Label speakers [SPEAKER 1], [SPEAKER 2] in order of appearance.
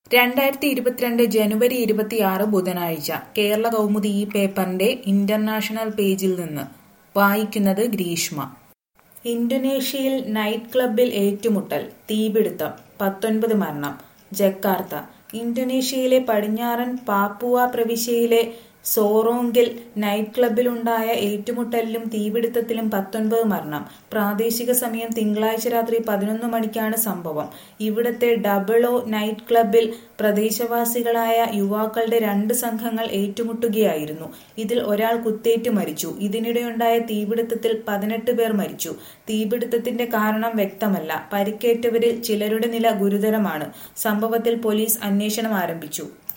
[SPEAKER 1] രണ്ടായിരത്തി ഇരുപത്തിരണ്ട് ജനുവരി ഇരുപത്തിയാറ് ബുധനാഴ്ച കേരള കൗമുദി ഈ പേപ്പറിന്റെ ഇന്റർനാഷണൽ പേജിൽ നിന്ന് വായിക്കുന്നത് ഗ്രീഷ്മ ഇന്തോനേഷ്യയിൽ നൈറ്റ് ക്ലബിൽ ഏറ്റുമുട്ടൽ തീപിടുത്തം പത്തൊൻപത് മരണം ജക്കാർത്ത ഇന്തോനേഷ്യയിലെ പടിഞ്ഞാറൻ പാപ്പുവ പ്രവിശ്യയിലെ സോറോങ്കിൽ നൈറ്റ് ക്ലബിലുണ്ടായ ഏറ്റുമുട്ടലിലും തീപിടുത്തത്തിലും പത്തൊൻപത് മരണം പ്രാദേശിക സമയം തിങ്കളാഴ്ച രാത്രി പതിനൊന്ന് മണിക്കാണ് സംഭവം ഇവിടത്തെ ഡബിളോ നൈറ്റ് ക്ലബിൽ പ്രദേശവാസികളായ യുവാക്കളുടെ രണ്ട് സംഘങ്ങൾ ഏറ്റുമുട്ടുകയായിരുന്നു ഇതിൽ ഒരാൾ കുത്തേറ്റ് മരിച്ചു ഇതിനിടെയുണ്ടായ തീപിടുത്തത്തിൽ പതിനെട്ട് പേർ മരിച്ചു തീപിടുത്തത്തിന്റെ കാരണം വ്യക്തമല്ല പരിക്കേറ്റവരിൽ ചിലരുടെ നില ഗുരുതരമാണ് സംഭവത്തിൽ പോലീസ് അന്വേഷണം ആരംഭിച്ചു